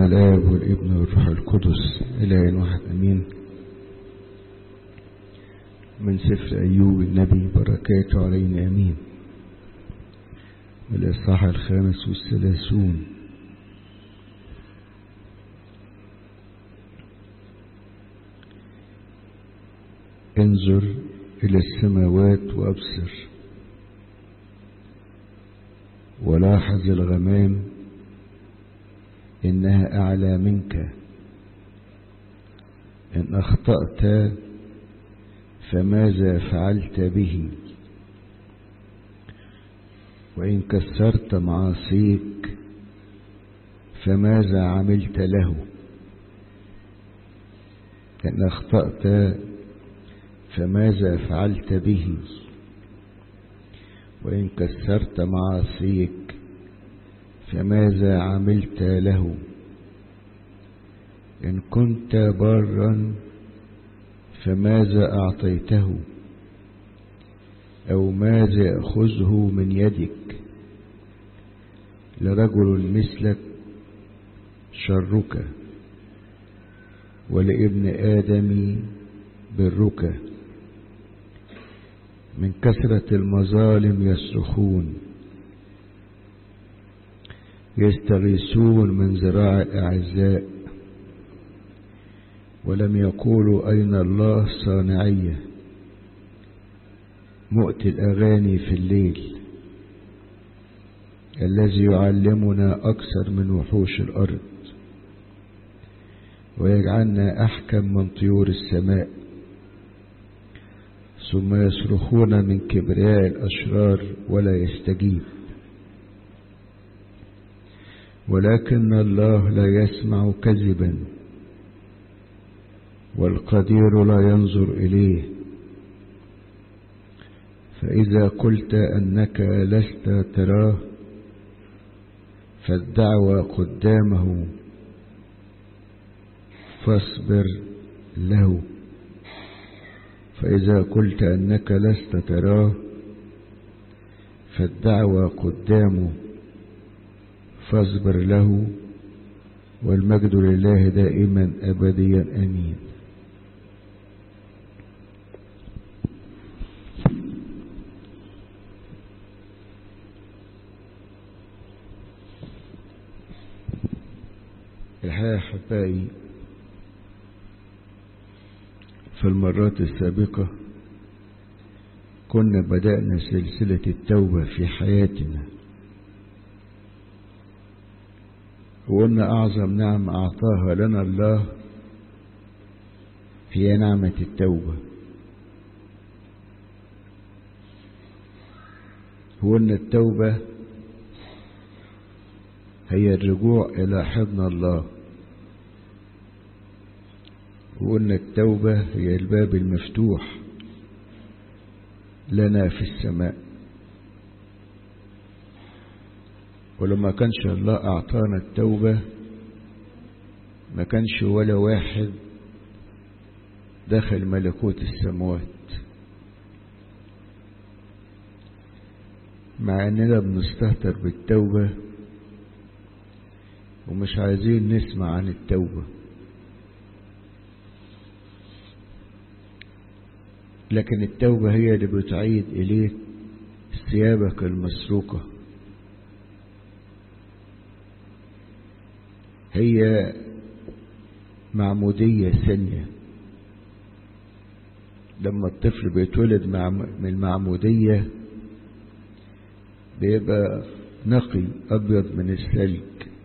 الآب والابن والروح القدس إله واحد أمين من سفر أيوب النبي بركاته علينا أمين الإصحاح الخامس والثلاثون انظر إلى السماوات وأبصر ولاحظ الغمام إنها أعلى منك إن أخطأت فماذا فعلت به وإن كسرت معاصيك فماذا عملت له إن أخطأت فماذا فعلت به وإن كسرت معاصيك فماذا عملت له إن كنت برا فماذا أعطيته أو ماذا يأخذه من يدك لرجل مثلك شرك ولابن آدم برك من كثرة المظالم يصرخون يستغيثون من ذراع الأعزاء ولم يقولوا أين الله صانعية مؤتي الأغاني في الليل الذي يعلمنا أكثر من وحوش الأرض ويجعلنا أحكم من طيور السماء ثم يصرخون من كبرياء الأشرار ولا يستجيب ولكن الله لا يسمع كذبا والقدير لا ينظر إليه فإذا قلت أنك لست تراه فالدعوى قدامه فاصبر له فإذا قلت أنك لست تراه فالدعوى قدامه فاصبر له والمجد لله دائما أبديا أمين الحقيقة أحبائي في المرات السابقة كنا بدأنا سلسلة التوبة في حياتنا وقلنا أعظم نعم أعطاها لنا الله هي نعمة التوبة وقلنا التوبة هي الرجوع إلى حضن الله وقلنا التوبة هي الباب المفتوح لنا في السماء ولما كانش الله أعطانا التوبة ما كانش ولا واحد دخل ملكوت السماوات مع اننا بنستهتر بالتوبة ومش عايزين نسمع عن التوبة لكن التوبة هي اللي بتعيد إليك ثيابك المسروقة هي معمودية ثانية لما الطفل بيتولد مع من المعمودية بيبقى نقي أبيض من الثلج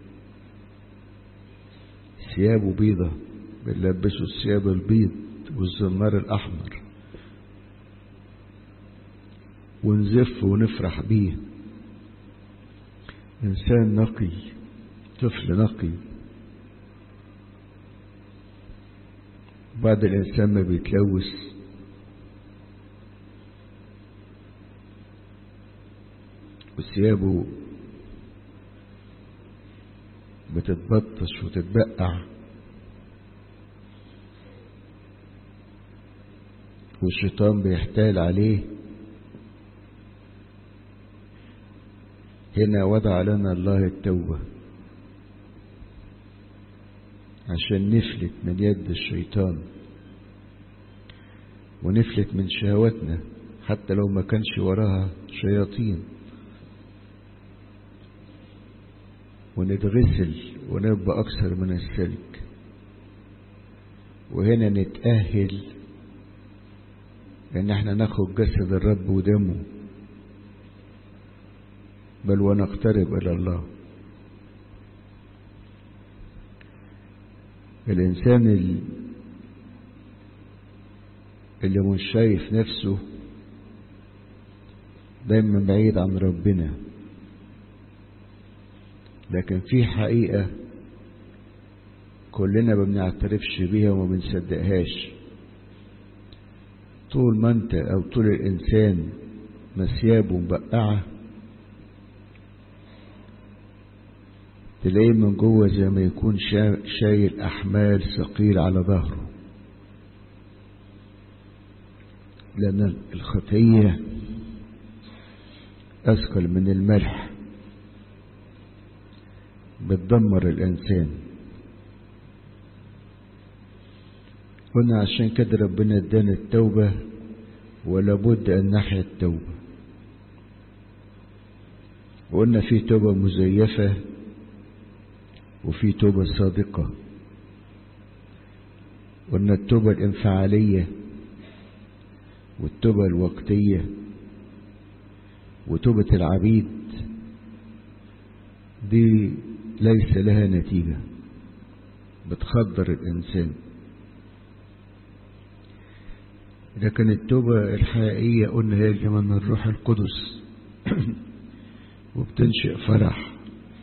ثيابه بيضة بنلبسه الثياب البيض والزمار الأحمر ونزف ونفرح بيه إنسان نقي طفل نقي بعد الإنسان ما بيتلوث وثيابه بتتبطش وتتبقع والشيطان بيحتال عليه هنا وضع لنا الله التوبة عشان نفلت من يد الشيطان ونفلت من شهواتنا حتى لو ما كانش وراها شياطين ونتغسل ونبقى أكثر من السلك وهنا نتأهل ان احنا ناخد جسد الرب ودمه بل ونقترب الى الله الانسان اللي مش شايف نفسه دايما بعيد عن ربنا لكن في حقيقة كلنا ما بنعترفش بيها وما بنصدقهاش طول ما انت او طول الانسان مسيابه مبقعة تلاقيه من جوه زي ما يكون شايل احمال ثقيل على ظهره لان الخطية اثقل من الملح بتدمر الانسان قلنا عشان كده ربنا ادانا التوبة ولا بد ان نحيا التوبة وقلنا في توبة مزيفة وفي توبة صادقة قلنا التوبة الانفعالية والتوبة الوقتية وتوبة العبيد دي ليس لها نتيجة بتخدر الإنسان لكن التوبة الحقيقية قلنا هي اللي من الروح القدس وبتنشئ فرح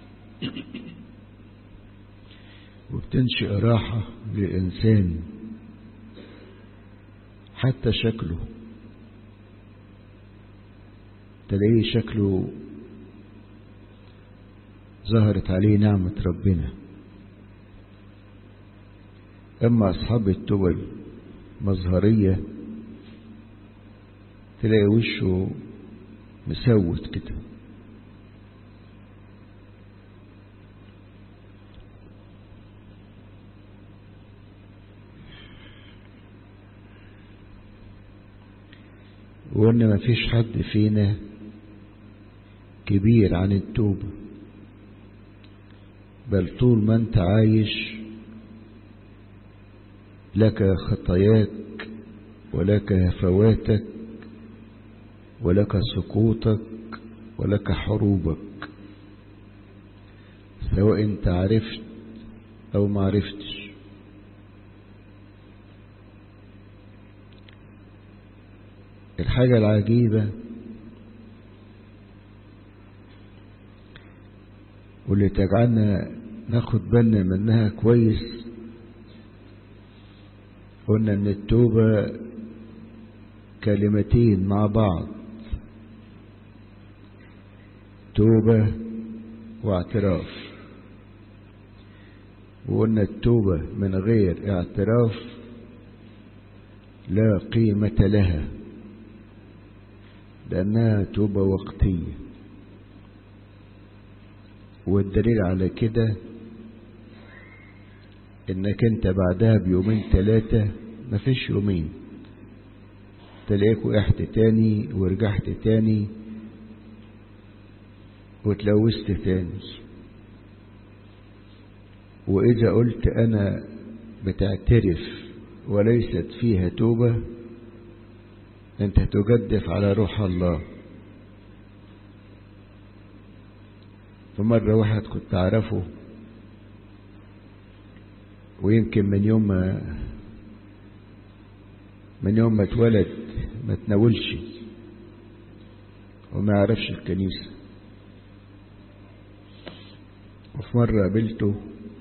وبتنشئ راحة للإنسان حتى شكله تلاقيه شكله ظهرت عليه نعمة ربنا أما أصحاب التوبة المظهرية تلاقي وشه مسوت كده وقلنا ما فيش حد فينا كبير عن التوبة بل طول ما انت عايش لك خطاياك ولك هفواتك ولك سقوطك ولك حروبك سواء انت عرفت او ما عرفتش الحاجة العجيبة واللي تجعلنا ناخد بالنا منها كويس قلنا ان التوبة كلمتين مع بعض توبة واعتراف وقلنا التوبة من غير اعتراف لا قيمة لها لأنها توبة وقتية والدليل على كده انك انت بعدها بيومين ثلاثة مفيش يومين تلاقيك وقعت تاني ورجعت تاني وتلوثت تاني وإذا قلت أنا بتعترف وليست فيها توبة أنت تجدف على روح الله فمرة واحد كنت أعرفه ويمكن من يوم ما من يوم ما اتولد ما تناولش وما يعرفش الكنيسة وفي مرة قابلته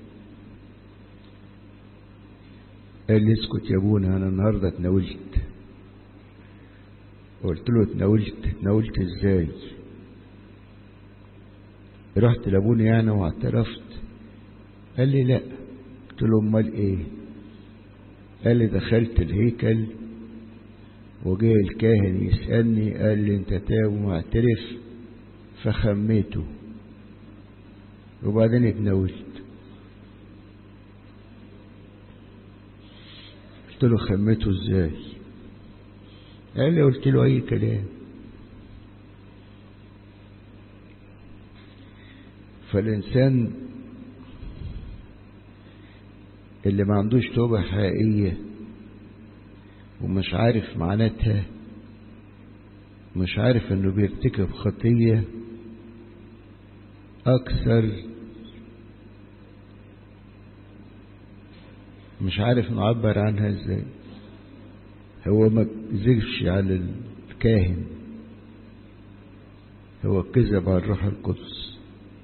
قال لي اسكت يا ابونا انا النهاردة اتناولت قلت له اتناولت اتناولت ازاي رحت لابونا يعني واعترفت قال لي لا قلت له امال ايه قال لي دخلت الهيكل وجه الكاهن يسألني قال لي انت تاب ومعترف فخميته وبعدين اتناولت قلت له خمته ازاي قال لي قلت له اي كلام فالإنسان اللي ما عندوش توبة حقيقية ومش عارف معناتها مش عارف انه بيرتكب خطية اكثر مش عارف نعبر عنها ازاي هو ما كذبش على الكاهن هو كذب على الروح القدس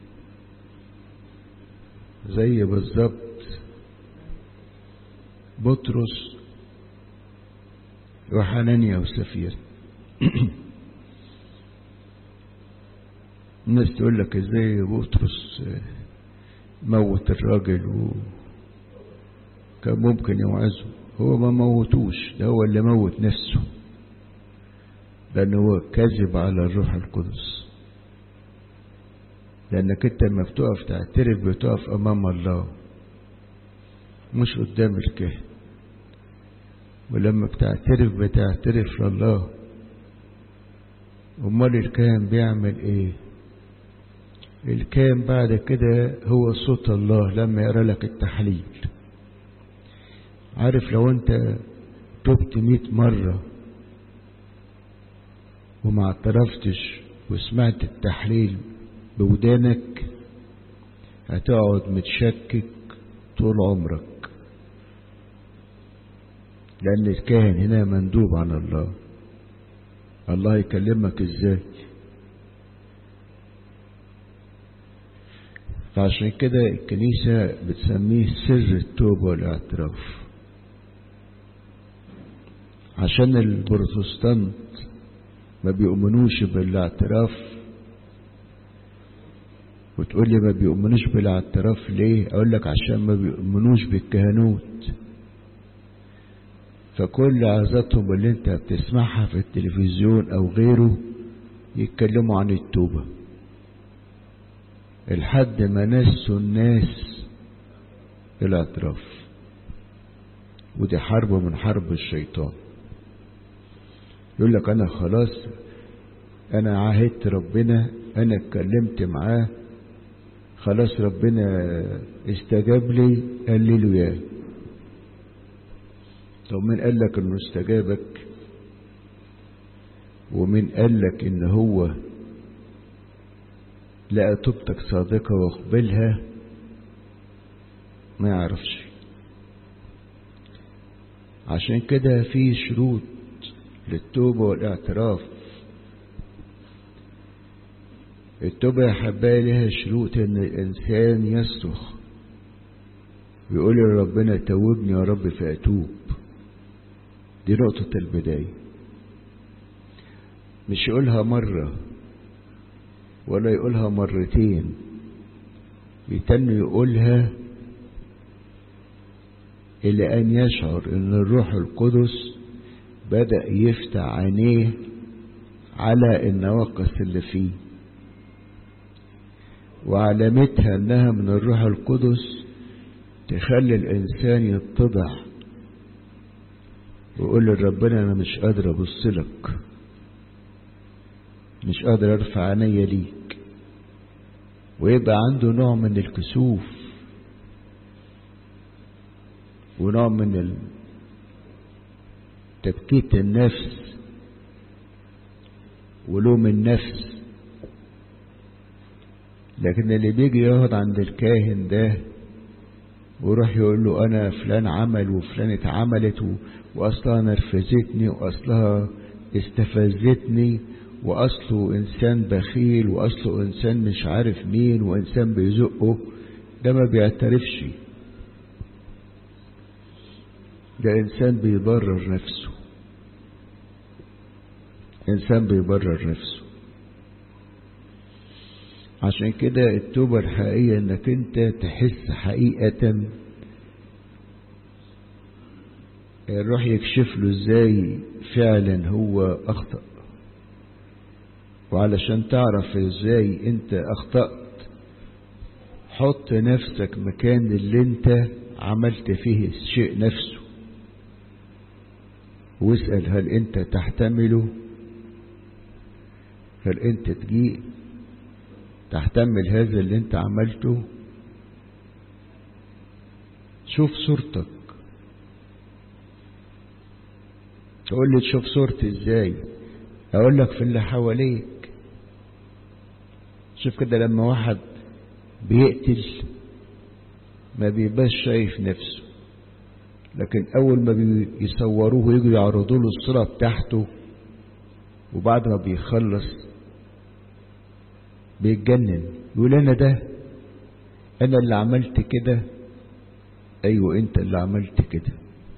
زي بالظبط بطرس وحنانيا وسفير الناس تقول لك ازاي بطرس موت الراجل و كان ممكن يوعظه هو ما موتوش ده هو اللي موت نفسه لأنه هو كذب على الروح القدس لأنك أنت لما بتقف تعترف بتقف أمام الله مش قدام الكاهن ولما بتعترف بتعترف لله أمال الكاهن بيعمل إيه؟ الكاهن بعد كده هو صوت الله لما يرى لك التحليل عارف لو أنت تبت مئة مرة وما اعترفتش وسمعت التحليل بودانك هتقعد متشكك طول عمرك لأن الكاهن هنا مندوب عن الله الله يكلمك ازاي فعشان كده الكنيسة بتسميه سر التوبة والاعتراف عشان البروتستانت ما بيؤمنوش بالاعتراف وتقول لي ما بيؤمنوش بالاعتراف ليه اقول لك عشان ما بيؤمنوش بالكهنوت فكل عظاتهم اللي انت بتسمعها في التلفزيون او غيره يتكلموا عن التوبة لحد ما نسوا الناس الاعتراف ودي حرب من حرب الشيطان يقول لك انا خلاص انا عاهدت ربنا انا اتكلمت معاه خلاص ربنا استجاب لي قال لي له ياه طب مين قال لك انه استجابك ومين قال لك ان هو لقى توبتك صادقة واقبلها ما يعرفش عشان كده في شروط للتوبة والاعتراف التوبة يا حبايبي لها شروط ان الانسان يصرخ ويقول لربنا توبني يا رب فاتوب دي نقطة البداية مش يقولها مرة ولا يقولها مرتين يتن يقولها إلى أن يشعر أن الروح القدس بدأ يفتح عينيه على النواقص اللي فيه وعلامتها أنها من الروح القدس تخلي الإنسان يتضع ويقول لربنا أنا مش قادر أبص لك مش قادر أرفع عينيا ليك ويبقى عنده نوع من الكسوف ونوع من تبكيت النفس ولوم النفس لكن اللي بيجي يقعد عند الكاهن ده ويروح يقول له انا فلان عمل وفلان اتعملت واصلها نرفزتني واصلها استفزتني واصله انسان بخيل واصله انسان مش عارف مين وانسان بيزقه ده ما بيعترفش ده انسان بيبرر نفسه انسان بيبرر نفسه عشان كده التوبة الحقيقية انك انت تحس حقيقة الروح يكشف له ازاي فعلا هو اخطأ وعلشان تعرف ازاي انت اخطأت حط نفسك مكان اللي انت عملت فيه الشيء نفسه واسأل هل انت تحتمله هل انت تجيء تحتمل هذا اللي انت عملته شوف صورتك تقول لي تشوف صورتي ازاي اقول لك في اللي حواليك شوف كده لما واحد بيقتل ما بيبقاش شايف نفسه لكن اول ما بيصوروه ويجوا يعرضوا له الصوره بتاعته وبعد ما بيخلص بيتجنن يقول انا ده انا اللي عملت كده ايوه انت اللي عملت كده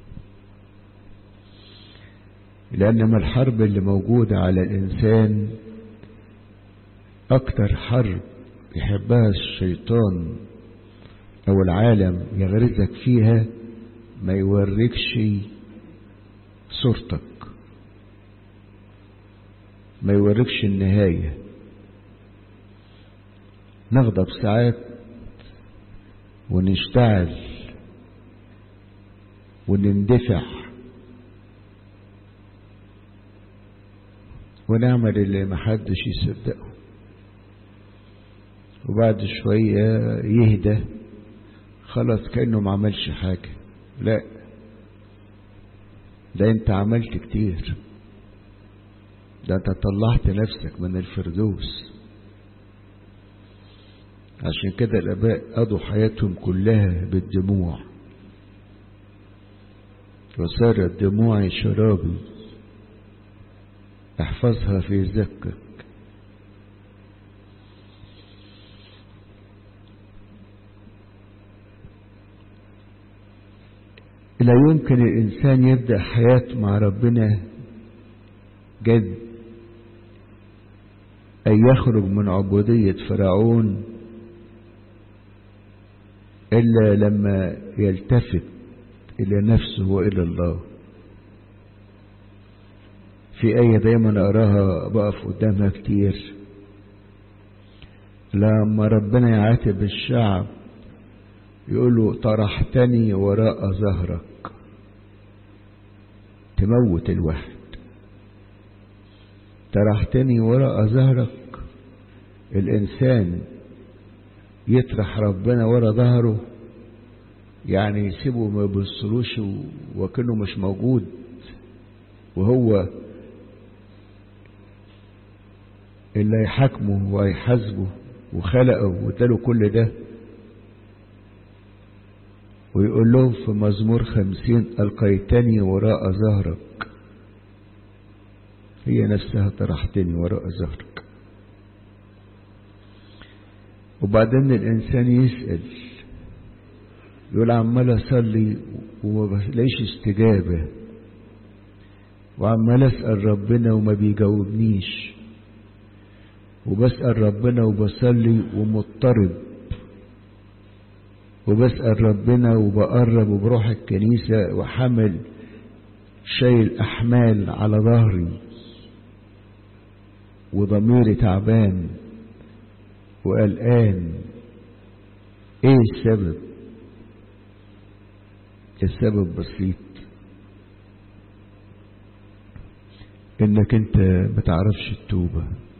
لان ما الحرب اللي موجودة على الانسان اكتر حرب يحبها الشيطان او العالم يغرزك فيها ما يوريكش صورتك ما يوريكش النهاية نغضب ساعات ونشتعل ونندفع ونعمل اللي محدش يصدقه وبعد شوية يهدى خلاص كأنه ما عملش حاجة لا ده انت عملت كتير ده انت طلعت نفسك من الفردوس عشان كده الاباء قضوا حياتهم كلها بالدموع وصارت دموعي شرابي احفظها في ذكك لا يمكن الإنسان يبدأ حياته مع ربنا جد أن يخرج من عبودية فرعون إلا لما يلتفت إلى نفسه وإلى الله في آية دايما أراها بقف قدامها كتير لما ربنا يعاتب الشعب يقول له طرحتني وراء ظهرك تموت الواحد طرحتني وراء ظهرك الإنسان يطرح ربنا ورا ظهره يعني يسيبه ما يبصلوش وكأنه مش موجود وهو اللي هيحاكمه وهيحاسبه وخلقه واداله كل ده ويقول لهم في مزمور خمسين ألقيتني وراء ظهرك هي نفسها طرحتني وراء ظهرك وبعدين الإنسان يسأل يقول عمال أصلي وما بلاقيش استجابة وعمال أسأل ربنا وما بيجاوبنيش وبسأل ربنا وبصلي ومضطرب وبسأل ربنا وبقرب وبروح الكنيسة وحمل شايل أحمال على ظهري وضميري تعبان وقلقان ايه السبب السبب بسيط انك انت بتعرفش التوبة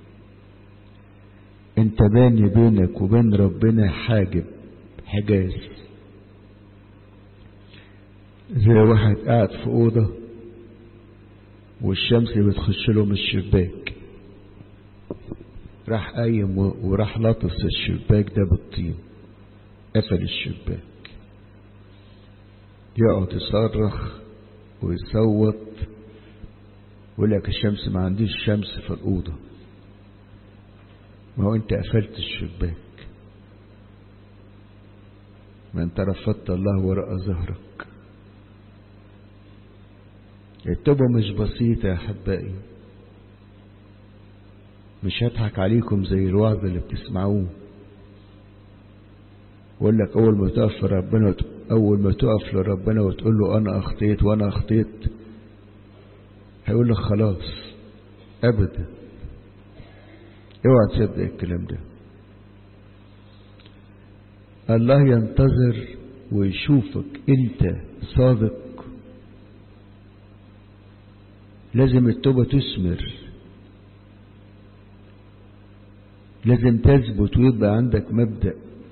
انت باني بينك وبين ربنا حاجب حجاز زي واحد قاعد في أوضة والشمس بتخش له من الشباك راح قايم وراح لطس الشباك ده بالطين قفل الشباك يقعد يصرخ ويصوت ويقول لك الشمس ما عنديش شمس في الأوضة ما هو انت قفلت الشباك ما انت رفضت الله وراء ظهرك التوبة مش بسيطة يا أحبائي مش هضحك عليكم زي الوعظ اللي بتسمعوه ويقول لك أول ما تقف لربنا أول ما تقف لربنا وتقول له أنا أخطيت وأنا أخطيت هيقول لك خلاص أبدا اوعى تصدق الكلام ده الله ينتظر ويشوفك انت صادق لازم التوبة تثمر لازم تثبت ويبقى عندك مبدأ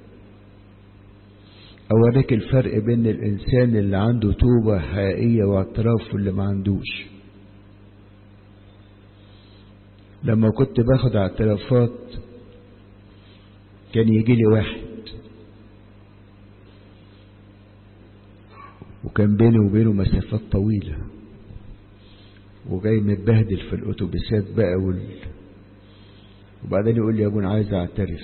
أوريك الفرق بين الإنسان اللي عنده توبة حقيقية واعتراف واللي ما عندوش لما كنت باخد اعترافات كان يجي لي واحد وكان بيني وبينه مسافات طويلة وجاي متبهدل في الأتوبيسات بقى وال... وبعدين يقول لي يا ابونا عايز اعترف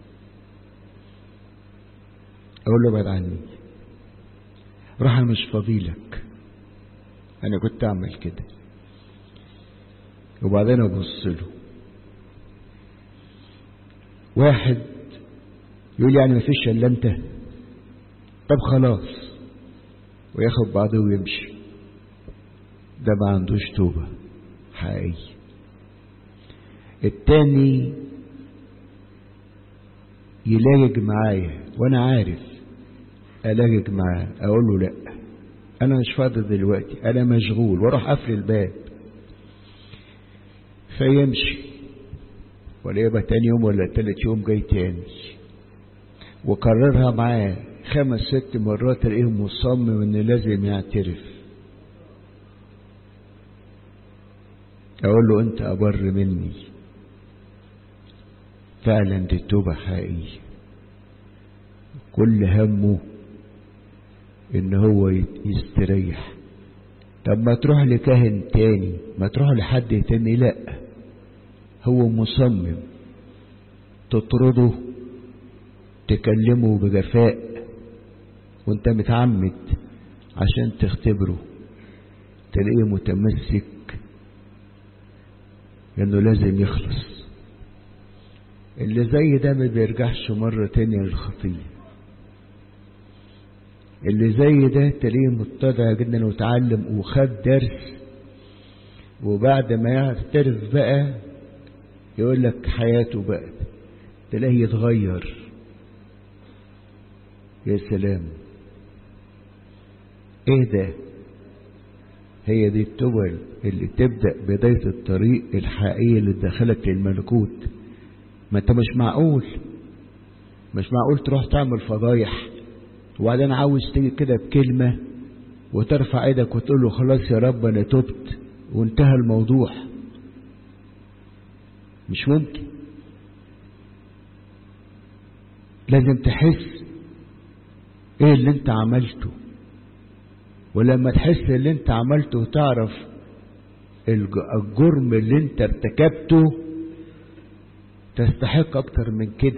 اقول له ابعد عني روح انا مش فاضيلك انا كنت اعمل كده وبعدين ابص له واحد يقول لي يعني مفيش الا انت طب خلاص وياخد بعضه ويمشي ده ما عندوش توبة حقيقية التاني يلاجج معايا وانا عارف الاجج معاه اقول له لا انا مش فاضي دلوقتي انا مشغول واروح قفل الباب فيمشي ولا يبقى تاني يوم ولا تالت يوم جاي تاني وكررها معاه خمس ست مرات تلاقيه مصمم ان لازم يعترف اقول له انت ابر مني فعلا دي التوبة حقيقية كل همه ان هو يستريح طب ما تروح لكاهن تاني ما تروح لحد تاني لا هو مصمم تطرده تكلمه بجفاء وانت متعمد عشان تختبره تلاقيه متمسك انه لازم يخلص اللي زي ده ما بيرجعش مرة تانية للخطية اللي زي ده تلاقيه متضع جدا وتعلم وخد درس وبعد ما يعترف بقى يقول لك حياته بقى تلاقيه يتغير يا سلام ايه ده هي دي التوبة اللي تبدأ بداية الطريق الحقيقي اللي دخلك للملكوت ما انت مش معقول مش معقول تروح تعمل فضايح وبعدين عاوز تيجي كده بكلمة وترفع ايدك وتقول له خلاص يا رب انا تبت وانتهى الموضوع مش ممكن لازم تحس ايه اللي انت عملته ولما تحس اللي انت عملته وتعرف الجرم اللي انت ارتكبته تستحق اكتر من كده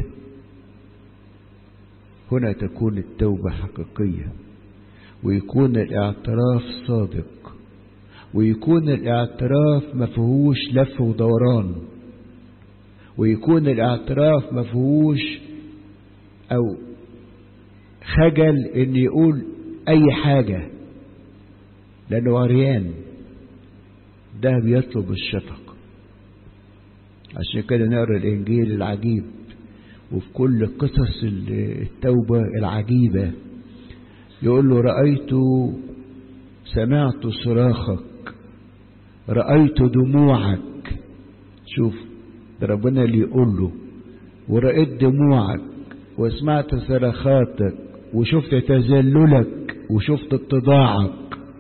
هنا تكون التوبة حقيقية ويكون الاعتراف صادق ويكون الاعتراف مفهوش لف ودوران ويكون الاعتراف مفهوش او خجل ان يقول اي حاجة لانه عريان ده بيطلب الشفق عشان كده نقرا الانجيل العجيب وفي كل قصص التوبة العجيبة يقول له رأيت سمعت صراخك رأيت دموعك شوف ده ربنا اللي يقول له ورأيت دموعك وسمعت صرخاتك وشفت تذللك وشفت اتضاعك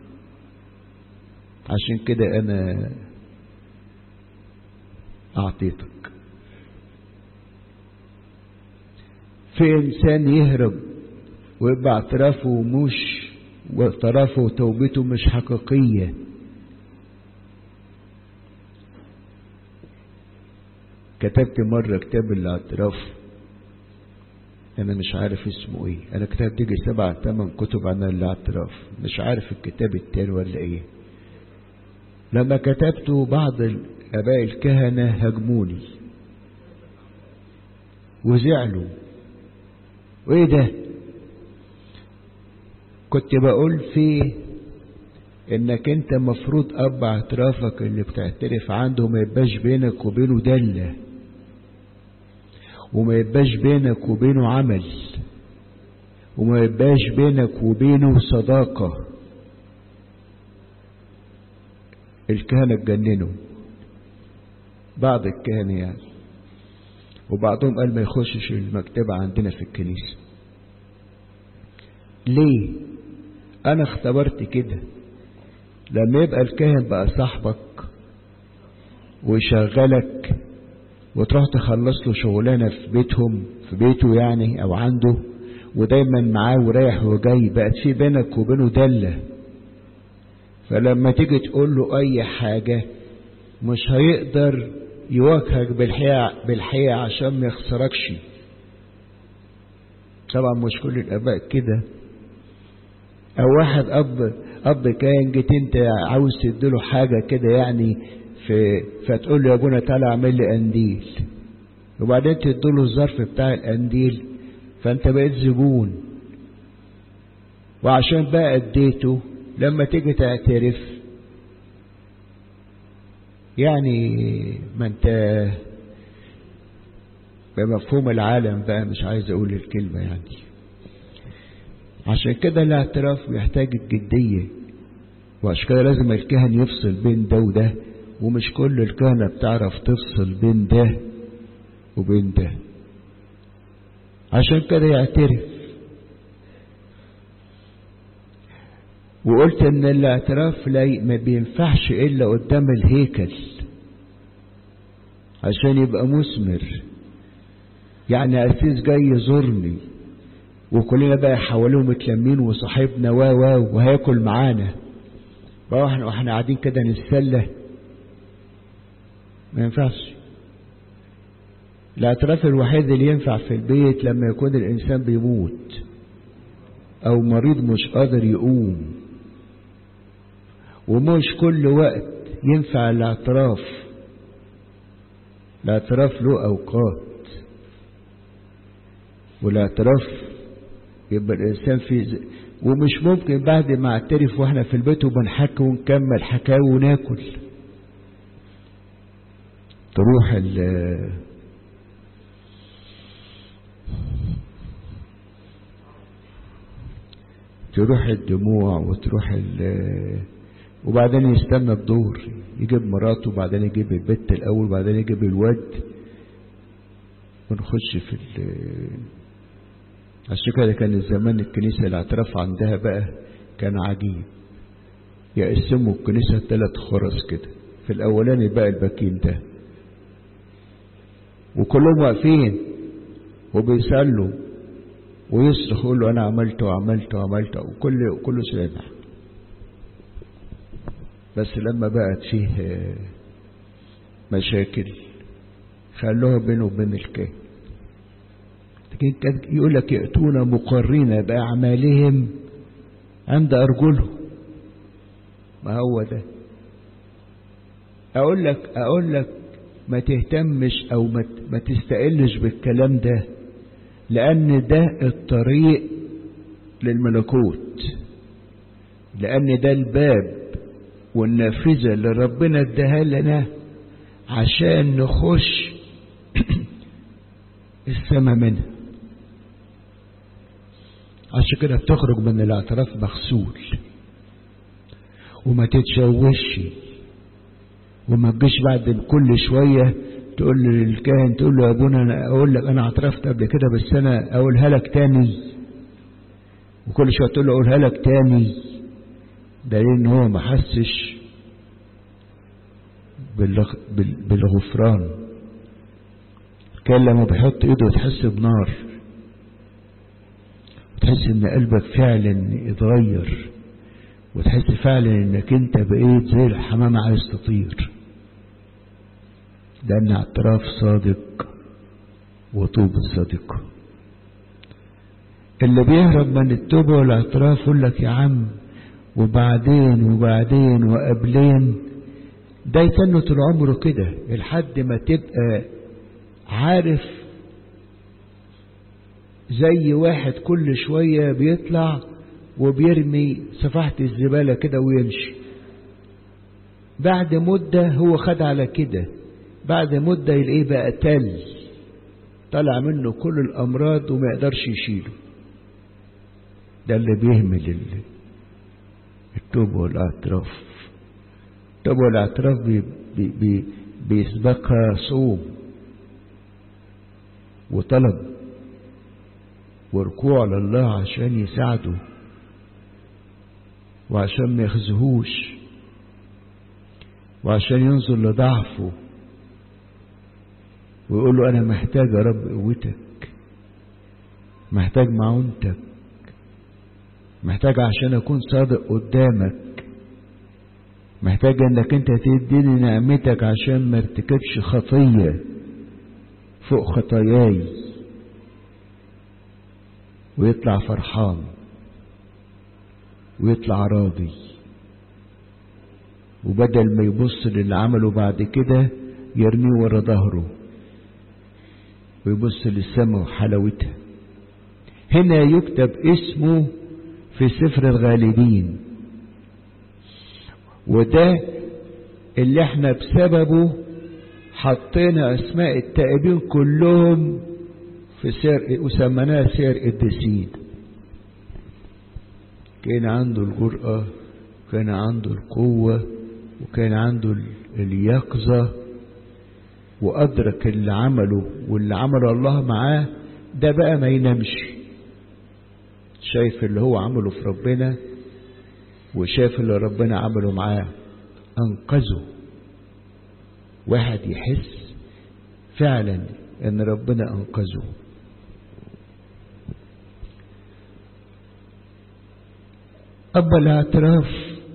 عشان كده انا اعطيتك في انسان يهرب ويبقى اعترافه مش واعترافه وتوبته مش حقيقية كتبت مرة كتاب الاعتراف انا مش عارف اسمه ايه انا كتبت تيجي سبع تمن كتب عن الاعتراف مش عارف الكتاب التاني ولا ايه لما كتبته بعض الاباء الكهنة هجموني وزعلوا وايه ده كنت بقول فيه انك انت مفروض اب اعترافك اللي بتعترف عنده ما يبقاش بينك وبينه دلة وما يبقاش بينك وبينه عمل وما يبقاش بينك وبينه صداقة الكهنة اتجننوا بعض الكهنة يعني وبعضهم قال ما يخشش المكتبة عندنا في الكنيسة ليه انا اختبرت كده لما يبقى الكاهن بقى صاحبك ويشغلك وتروح تخلص له شغلانة في بيتهم في بيته يعني او عنده ودايما معاه ورايح وجاي بقت في بينك وبينه دلة فلما تيجي تقول له اي حاجة مش هيقدر يواجهك بالحقيقة, بالحقيقة عشان ما يخسركش طبعا مش كل الاباء كده او واحد اب اب كان جيت انت عاوز تديله حاجة كده يعني في فتقول له يا ابونا تعالى اعمل لي قنديل وبعدين تديله الظرف بتاع القنديل فانت بقيت زبون وعشان بقى اديته لما تيجي تعترف يعني ما انت بمفهوم العالم بقى مش عايز اقول الكلمة يعني عشان كده الاعتراف بيحتاج الجدية وعشان كده لازم الكهن يفصل بين ده وده ومش كل الكهنة بتعرف تفصل بين ده وبين ده عشان كده يعترف وقلت ان الاعتراف لا ما بينفعش الا قدام الهيكل عشان يبقى مثمر يعني قسيس جاي يزورني وكلنا بقى حواليه متلمين وصاحبنا و و وهياكل معانا بقى احنا واحنا قاعدين كده نتسلى ما ينفعش الاعتراف الوحيد اللي ينفع في البيت لما يكون الانسان بيموت او مريض مش قادر يقوم ومش كل وقت ينفع الاعتراف الاعتراف له اوقات والاعتراف يبقى الانسان في ز... ومش ممكن بعد ما اعترف واحنا في البيت وبنحكي ونكمل حكاوي وناكل تروح ال تروح الدموع وتروح ال وبعدين يستنى الدور يجيب مراته وبعدين يجيب البت الاول وبعدين يجيب الواد ونخش في ال عشان كده كان زمان الكنيسة الاعتراف عندها بقى كان عجيب يقسموا الكنيسة ثلاث خرس كده في الأولاني بقى الباكين ده وكلهم واقفين وبيسألوا ويصرخ يقول له أنا عملت وعملت وعملت وكل كله سامع بس لما بقت فيه مشاكل خلوها بينه وبين الكاهن لكن كان يقول لك يأتون مقرين بأعمالهم عند أرجلهم ما هو ده أقول لك أقول لك ما تهتمش أو ما, ما تستقلش بالكلام ده لأن ده الطريق للملكوت لأن ده الباب والنافذة اللي ربنا اداها لنا عشان نخش السما منها عشان كده بتخرج من الاعتراف مغسول وما تتشوش وما تجيش بعد كل شوية تقول للكاهن تقول له يا ابونا انا اقول لك انا اعترفت قبل كده بس انا اقولها لك تاني وكل شوية تقول له اقولها لك تاني دليل ان هو ما حسش بالغفران كان لما بيحط ايده تحس بنار وتحس ان قلبك فعلا اتغير وتحس فعلا انك انت بقيت زي الحمامة عايز تطير لان اعتراف صادق وطوب الصادق اللي بيهرب من التوبة والاعتراف يقول لك يا عم وبعدين وبعدين وقبلين ده يتنه طول عمره كده لحد ما تبقى عارف زي واحد كل شوية بيطلع وبيرمي صفحة الزبالة كده ويمشي بعد مدة هو خد على كده بعد مدة يلاقيه بقى تل طلع منه كل الأمراض وما يقدرش يشيله ده اللي بيهمل التوبة والاعتراف طب والاعتراف بي بي بي بيسبقها صوم وطلب وركوع لله عشان يساعده وعشان ما يخزهوش وعشان ينظر لضعفه ويقول له أنا محتاج يا رب قوتك محتاج معونتك محتاج عشان أكون صادق قدامك محتاج انك انت تديني نعمتك عشان ما ارتكبش خطية فوق خطاياي ويطلع فرحان ويطلع راضي وبدل ما يبص للي عمله بعد كده يرميه ورا ظهره ويبص للسماء وحلاوتها هنا يكتب اسمه في سفر الغالبين وده اللي احنا بسببه حطينا اسماء التائبين كلهم في سير وسميناها سير قديسين كان عنده الجرأة كان عنده القوة وكان عنده اليقظة وأدرك اللي عمله واللي عمله الله معاه ده بقى ما ينامش شايف اللي هو عمله في ربنا وشاف اللي ربنا عمله معاه أنقذه واحد يحس فعلا ان ربنا انقذه أبا الاعتراف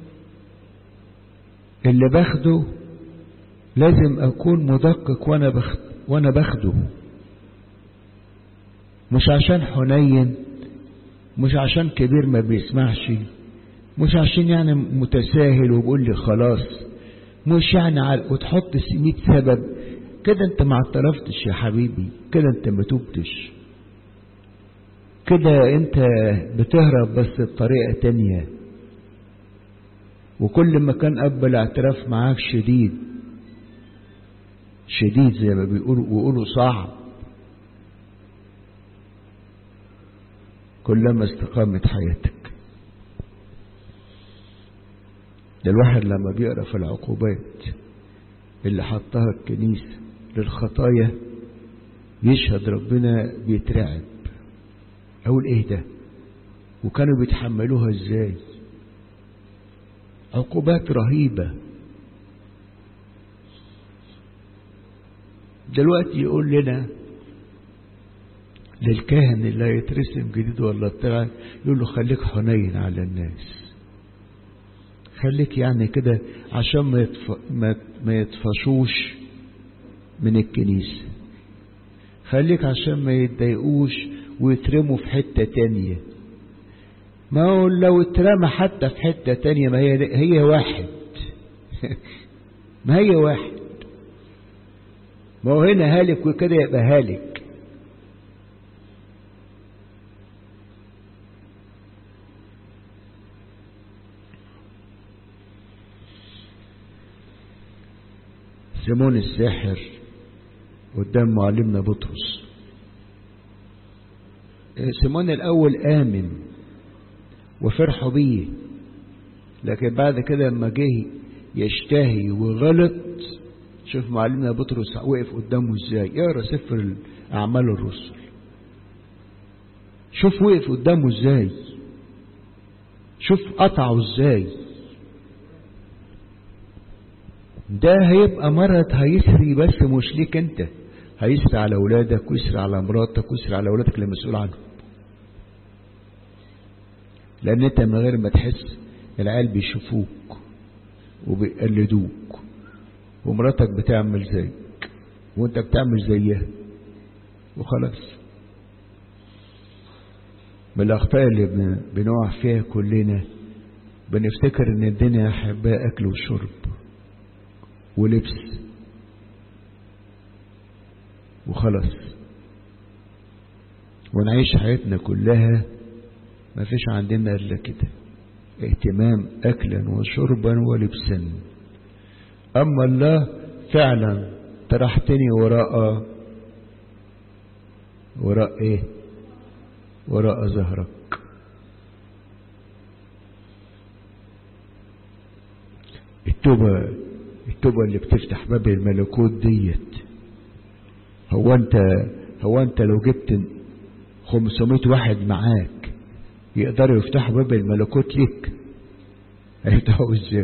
اللي باخده لازم أكون مدقق وأنا بخد وأنا باخده مش عشان حنين مش عشان كبير ما بيسمعش مش عشان يعني متساهل وبيقول لي خلاص مش يعني على وتحط 100 سبب كده انت ما اعترفتش يا حبيبي كده انت ما توبتش كده انت بتهرب بس بطريقة تانية وكل ما كان اب الاعتراف معاك شديد شديد زي ما بيقولوا ويقولوا صعب كلما استقامت حياتك ده الواحد لما بيقرا في العقوبات اللي حطها الكنيسة للخطايا يشهد ربنا بيترعب اقول ايه ده وكانوا بيتحملوها ازاي عقوبات رهيبة دلوقتي يقول لنا للكاهن اللي هيترسم جديد ولا طلع يقول له خليك حنين على الناس خليك يعني كده عشان ما, يتف... ما... ما يتفشوش من الكنيسة خليك عشان ما يتضايقوش ويترموا في حتة تانية ما هو لو اترمى حتى في حتة تانية ما هي هي واحد ما هي واحد ما هو هنا هالك وكده يبقى هالك سيمون الساحر قدام معلمنا بطرس سيمون الأول آمن وفرحوا بيه لكن بعد كده لما جه يشتهي وغلط شوف معلمنا بطرس وقف قدامه ازاي اقرا سفر اعمال الرسل شوف وقف قدامه ازاي شوف قطعه ازاي ده هيبقى مرض هيسري بس مش ليك انت هيسري على اولادك ويسري على مراتك ويسري على اولادك اللي مسؤول عنهم لان انت من غير ما تحس العيال بيشوفوك وبيقلدوك ومراتك بتعمل زيك وانت بتعمل زيها وخلاص من الاخطاء اللي بنقع فيها كلنا بنفتكر ان الدنيا احباء اكل وشرب ولبس وخلاص ونعيش حياتنا كلها ما فيش عندنا الا كده اهتمام اكلا وشربا ولبسا اما الله فعلا طرحتني وراء وراء ايه وراء ظهرك التوبة التوبة اللي بتفتح باب الملكوت ديت هو انت هو انت لو جبت 500 واحد معاك يقدروا يفتحوا باب الملكوت ليك هيفتحوا ازاي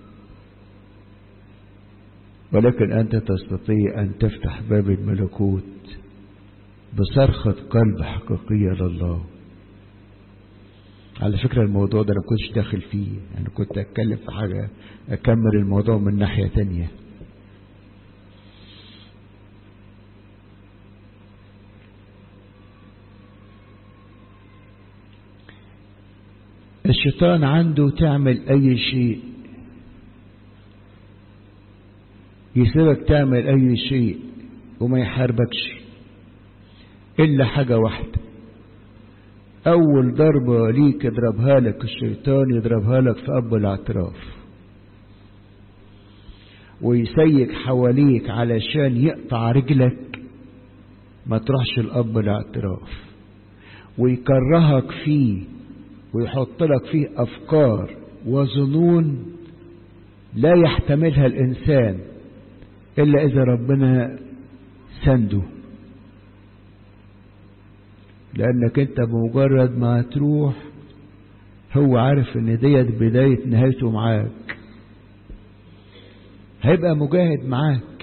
ولكن انت تستطيع ان تفتح باب الملكوت بصرخة قلب حقيقية لله على فكرة الموضوع ده أنا كنتش داخل فيه أنا كنت أتكلم في حاجة أكمل الموضوع من ناحية تانية الشيطان عنده تعمل أي شيء يسيبك تعمل أي شيء وما يحاربكش إلا حاجة واحدة أول ضربة ليك يضربها لك الشيطان يضربها لك في أب الاعتراف ويسيك حواليك علشان يقطع رجلك ما تروحش الأب الاعتراف ويكرهك فيه ويحط لك فيه أفكار وظنون لا يحتملها الإنسان إلا إذا ربنا سنده لأنك أنت بمجرد ما تروح هو عارف إن ديت بداية نهايته معاك هيبقى مجاهد معاك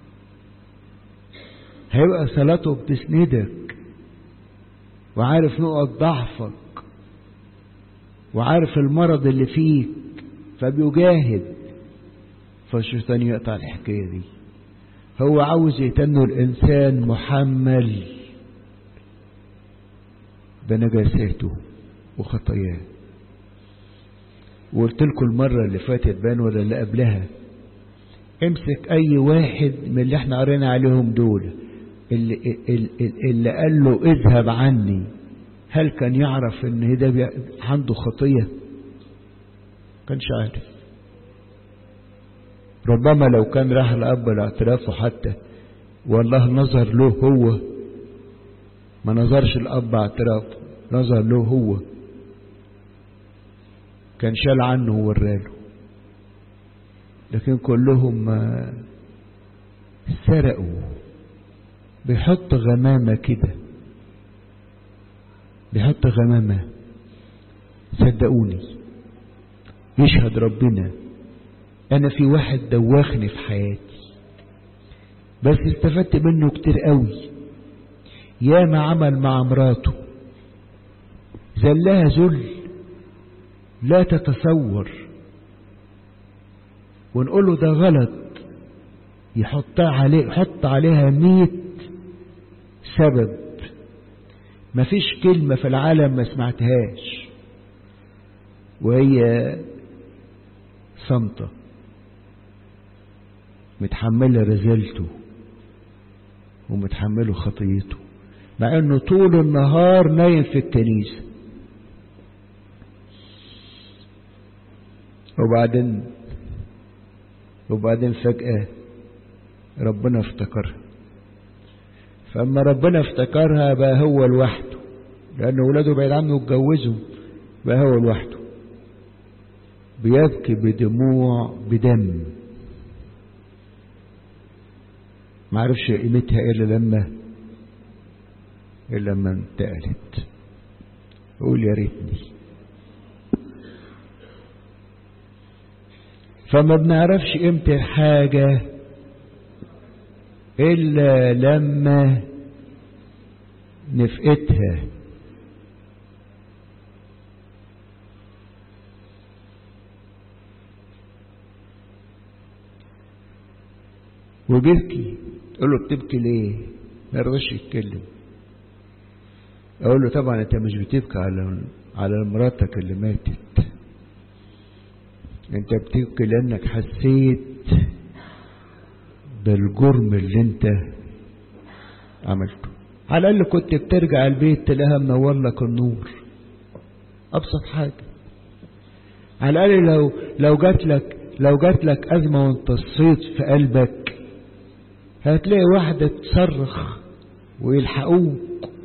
هيبقى صلاته بتسندك وعارف نقط ضعفك وعارف المرض اللي فيك فبيجاهد فالشيطان يقطع الحكاية دي هو عاوز يتنه الإنسان محمل بنجاساته وخطاياه وقلت لكم المرة اللي فاتت بان ولا اللي قبلها امسك اي واحد من اللي احنا قرينا عليهم دول اللي, اللي, اللي قال له اذهب عني هل كان يعرف ان ده عنده خطية كانش عارف ربما لو كان راح لأب الاعتراف حتى والله نظر له هو ما نظرش الأب اعتراف نظر له هو كان شال عنه ووراله لكن كلهم سرقوا بيحط غمامة كده بيحط غمامة صدقوني يشهد ربنا أنا في واحد دواخني في حياتي بس استفدت منه كتير قوي يا ما عمل مع مراته زلها ذل لا تتصور ونقول له ده غلط يحطها عليه يحط عليها مية سبب مفيش كلمة في العالم ما سمعتهاش وهي صمتة متحملة رزالته ومتحمله خطيته مع انه طول النهار نايم في الكنيسة وبعدين وبعدين فجأة ربنا افتكرها فأما ربنا افتكرها بقى هو لوحده لأن ولاده بعيد عنه اتجوزوا بقى هو لوحده بيبكي بدموع بدم معرفش قيمتها إلا لما إلا لما انتقلت قول يا ريتني فما بنعرفش قيمة الحاجة إلا لما نفقتها وبيبكي تقول له بتبكي ليه ما يرضاش يتكلم اقول له طبعا انت مش بتبكي على على مراتك اللي ماتت انت بتبكي لانك حسيت بالجرم اللي انت عملته على الاقل كنت بترجع البيت تلاقيها منور لك النور ابسط حاجه على الاقل لو لو جات لك لو جات لك ازمه وانت الصيت في قلبك هتلاقي واحده تصرخ ويلحقوك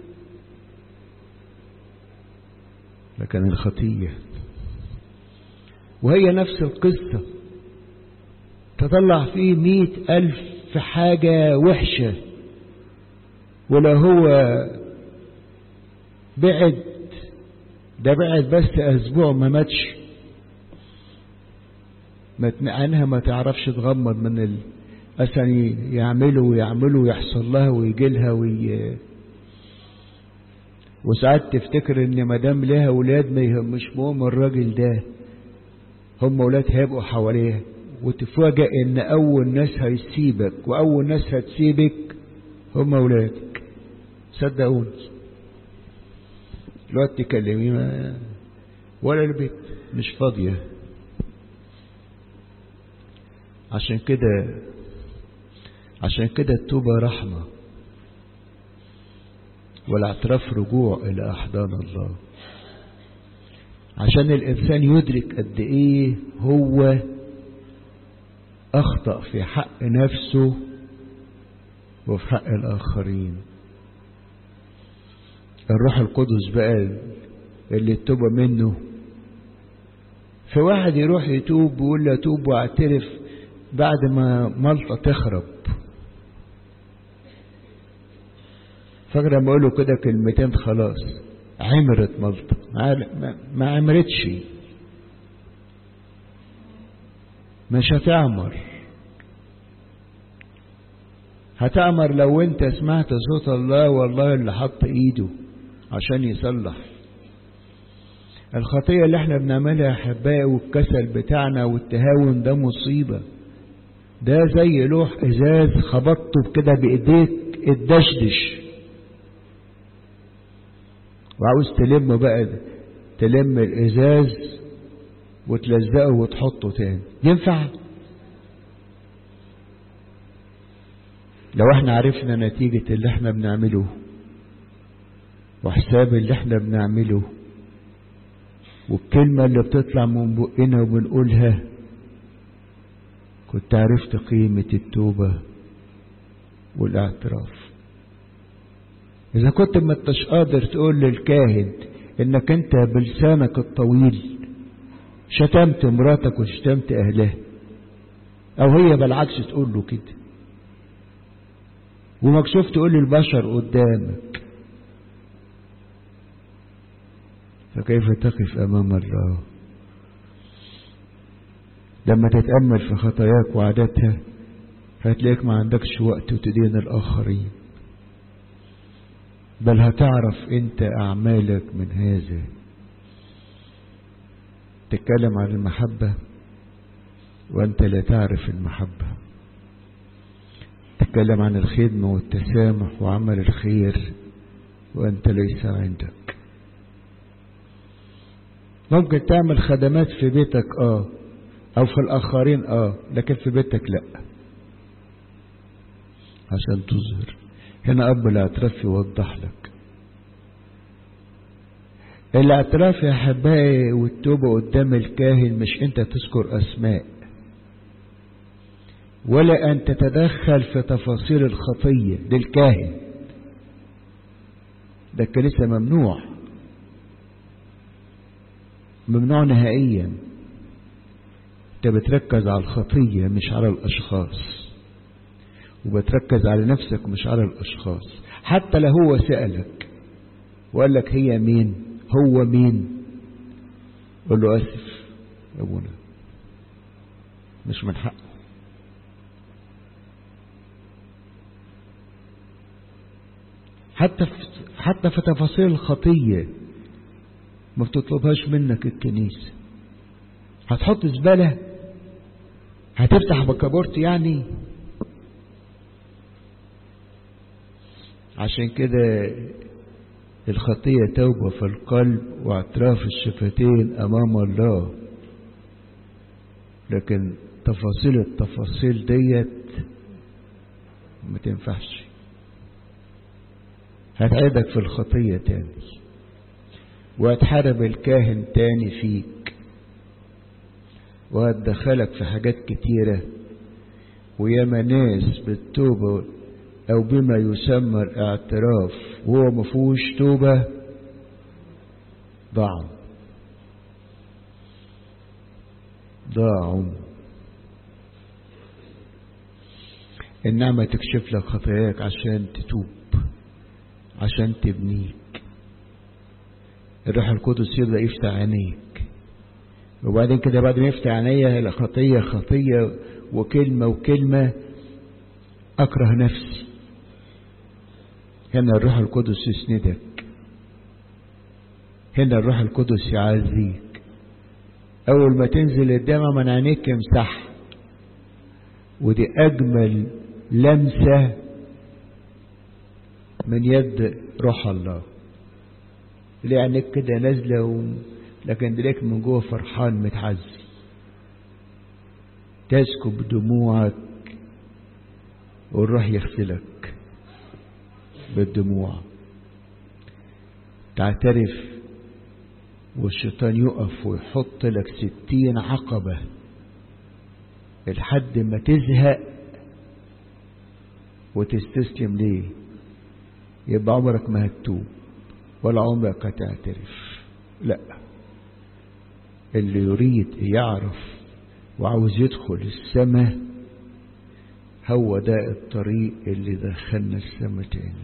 لكن الخطيه وهي نفس القصه تطلع فيه مئة ألف في حاجة وحشة ولا هو بعد ده بعد بس أسبوع ما ماتش عنها ما تعرفش تغمض من ال... مثلا يعملوا ويعملوا ويحصل لها ويجي لها وي... وساعات تفتكر ان ما دام لها اولاد ما يهمش مهم الراجل ده هم اولاد هيبقوا حواليها وتفاجئ ان اول ناس هيسيبك واول ناس هتسيبك هم اولادك صدقوني الوقت تكلمي ما ولا البيت مش فاضية عشان كده عشان كده التوبة رحمة والاعتراف رجوع إلى أحضان الله عشان الإنسان يدرك قد إيه هو أخطأ في حق نفسه وفي حق الآخرين الروح القدس بقى اللي التوبة منه في واحد يروح يتوب ويقول له توب واعترف بعد ما ملطة تخرب فاكر لما اقول له كده كلمتين خلاص عمرت ملطة ما عمرتش مش هتعمر هتعمر لو انت سمعت صوت الله والله اللي حط ايده عشان يصلح الخطية اللي احنا بنعملها يا احبائي والكسل بتاعنا والتهاون ده مصيبة ده زي لوح ازاز خبطته كده بايديك اتدشدش وعاوز تلم بقى تلم الازاز وتلزقه وتحطه تاني ينفع لو احنا عرفنا نتيجة اللي احنا بنعمله وحساب اللي احنا بنعمله والكلمة اللي بتطلع من بقنا وبنقولها كنت عرفت قيمة التوبة والاعتراف إذا كنت ما انتش قادر تقول للكاهن إنك أنت بلسانك الطويل شتمت مراتك وشتمت أهلها أو هي بالعكس تقول له كده ومكسوف تقول للبشر قدامك فكيف تقف أمام الله لما تتأمل في خطاياك وعاداتها هتلاقيك ما عندكش وقت وتدين الآخرين بل هتعرف انت أعمالك من هذا تتكلم عن المحبة وأنت لا تعرف المحبة تتكلم عن الخدمة والتسامح وعمل الخير وأنت ليس عندك ممكن تعمل خدمات في بيتك اه او في الاخرين اه لكن في بيتك لا عشان تظهر هنا اب الاعتراف يوضح لك الاعتراف يا احبائي والتوبه قدام الكاهن مش انت تذكر اسماء ولا ان تتدخل في تفاصيل الخطيه للكاهن ده الكنيسه ممنوع ممنوع نهائيا انت بتركز على الخطية مش على الأشخاص وبتركز على نفسك مش على الأشخاص حتى لو هو سألك وقال لك هي مين هو مين قول له أسف يا أبونا مش من حقه حتى في حتى في تفاصيل الخطيه ما بتطلبهاش منك الكنيسة هتحط زبالة هتفتح بكابورت يعني عشان كده الخطية توبة في القلب واعتراف الشفتين أمام الله لكن تفاصيل التفاصيل ديت ما تنفعش هتعيدك في الخطية تاني وهتحارب الكاهن تاني فيك وهتدخلك في حاجات كتيرة وياما ناس بالتوبة أو بما يسمى الاعتراف وهو مفهوش توبة ضاعوا ضاعوا النعمة تكشف لك خطاياك عشان تتوب عشان تبنيك الروح القدس يبدأ يفتح عينيك وبعدين كده بعد ما يفتح عينيا الخطية خطية وكلمة وكلمة أكره نفسي هنا الروح القدس يسندك هنا الروح القدس يعزيك أول ما تنزل الدمع من عينيك يمسح ودي أجمل لمسة من يد روح الله ليه عينيك كده نازلة و... لكن دليك من جوه فرحان متعزي تسكب دموعك والروح يغسلك بالدموع تعترف والشيطان يقف ويحط لك ستين عقبة لحد ما تزهق وتستسلم ليه يبقى عمرك ما هتتوب ولا عمرك هتعترف لا اللي يريد يعرف وعاوز يدخل السماء هو ده الطريق اللي دخلنا السماء تاني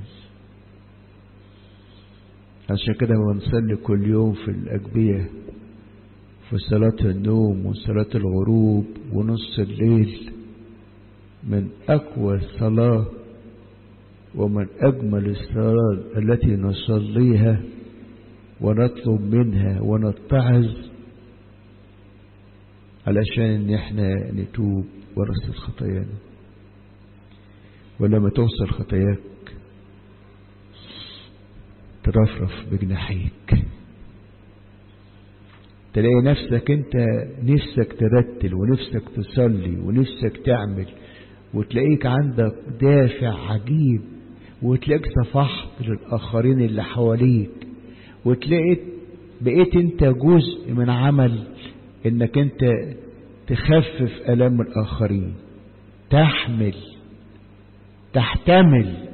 عشان كده بنصلي كل يوم في الأجبية في صلاة النوم وصلاة الغروب ونص الليل من أقوى الصلاة ومن أجمل الصلاة التي نصليها ونطلب منها ونتعظ علشان ان احنا نتوب ورثة خطايانا ولما توصل خطاياك ترفرف بجناحيك تلاقي نفسك انت نفسك ترتل ونفسك تصلي ونفسك تعمل وتلاقيك عندك دافع عجيب وتلاقيك صفحت للآخرين اللي حواليك وتلاقيت بقيت انت جزء من عمل انك انت تخفف الام الاخرين تحمل تحتمل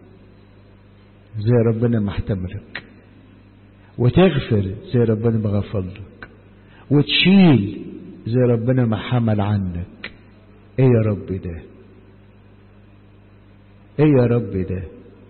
زي ربنا ما احتملك وتغفر زي ربنا ما غفر لك وتشيل زي ربنا ما حمل عنك ايه يا رب ده ايه يا رب ده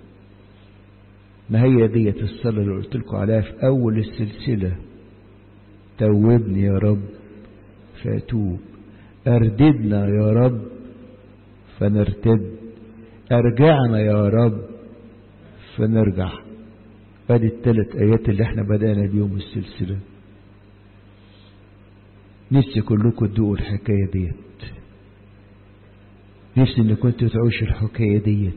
ما هي ديت الصلاة اللي قلت لكم عليها في اول السلسلة توبني يا رب فاتوب ارددنا يا رب فنرتد ارجعنا يا رب فنرجع ادي الثلاث ايات اللي احنا بدأنا بيهم السلسلة نفسي كلكم تدوقوا الحكاية ديت نفسي ان كنتوا تعيشوا الحكاية ديت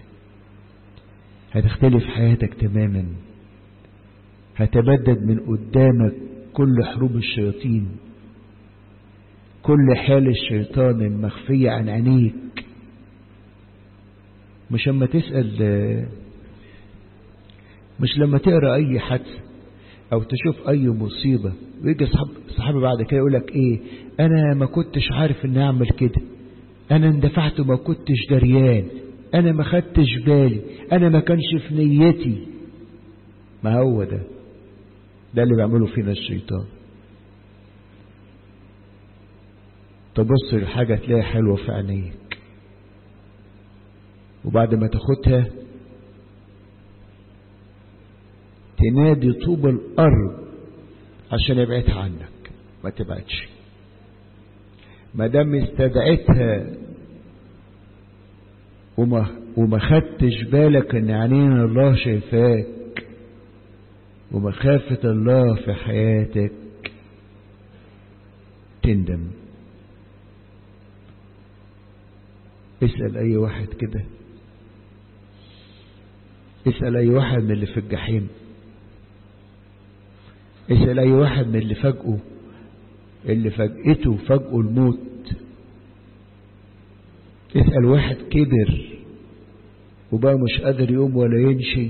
هتختلف حياتك تماما هتبدد من قدامك كل حروب الشياطين كل حال الشيطان المخفية عن عينيك مش لما تسأل مش لما تقرأ أي حادثة أو تشوف أي مصيبة ويجي صحاب صحابي بعد كده يقول لك إيه أنا ما كنتش عارف إني أعمل كده أنا اندفعت وما كنتش دريان أنا ما خدتش بالي أنا ما كانش في نيتي ما هو ده ده اللي بيعمله فينا الشيطان تبص لحاجة تلاقي حلوة في عينيك وبعد ما تاخدها تنادي طوب الأرض عشان يبعدها عنك ما تبعدش ما دام استدعتها وما وما خدتش بالك ان عينين الله شايفاك ومخافة الله في حياتك تندم اسأل اي واحد كده اسأل اي واحد من اللي في الجحيم اسأل اي واحد من اللي فاجئه اللي فاجئته فاجئه الموت اسأل واحد كبر وبقى مش قادر يقوم ولا يمشي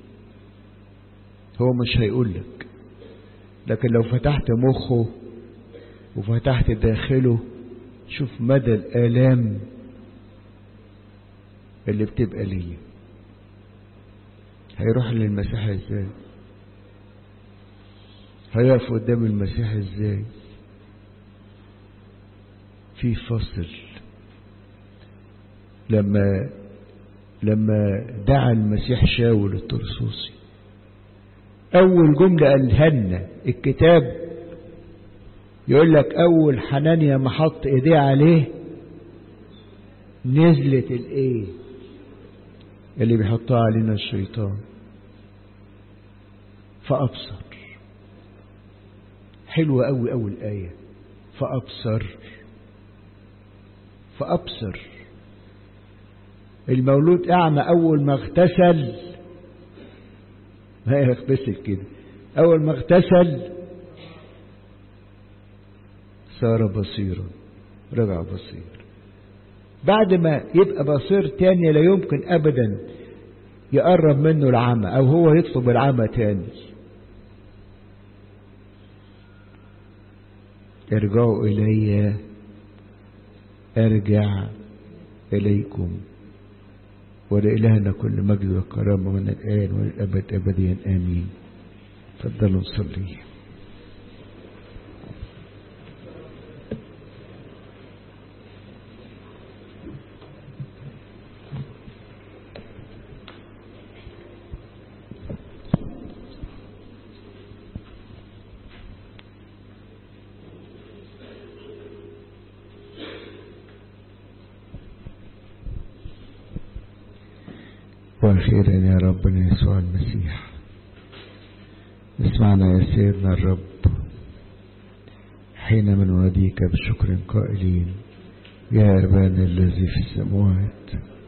هو مش هيقول لك لكن لو فتحت مخه وفتحت داخله شوف مدى الآلام اللي بتبقى ليه هيروح للمسيح ازاي هيقف قدام المسيح ازاي في فصل لما لما دعا المسيح شاول الترسوسي أول جملة قالها لنا الكتاب يقول لك أول حنانيا ما حط إيديه عليه نزلت الإيه اللي بيحطها علينا الشيطان فأبصر حلوة أوي أوي الآية فأبصر فأبصر المولود أعمى أول ما اغتسل ما يغتسل كده أول ما اغتسل صار بصيرا رجع بصير بعد ما يبقى بصير تاني لا يمكن أبدا يقرب منه العمى أو هو يطلب العمى تاني ارجعوا إلي أرجع إليكم ولإلهنا كل مجد وكرامة من الآن والأبد أبديا آمين تفضلوا نصلي واخيرا يا ربنا يسوع المسيح اسمعنا يا سيدنا الرب حينما نناديك بشكر قائلين يا أبانا الذي في السماوات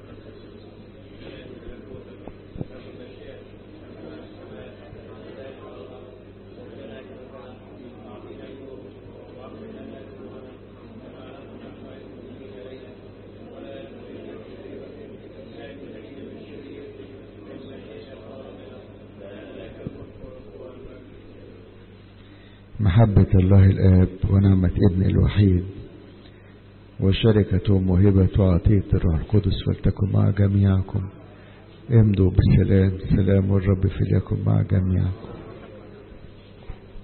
محبة الله الآب ونعمة ابن الوحيد وشركة وموهبة وعطية الروح القدس فلتكن مع جميعكم امضوا بالسلام سلام الرب فليكن مع جميعكم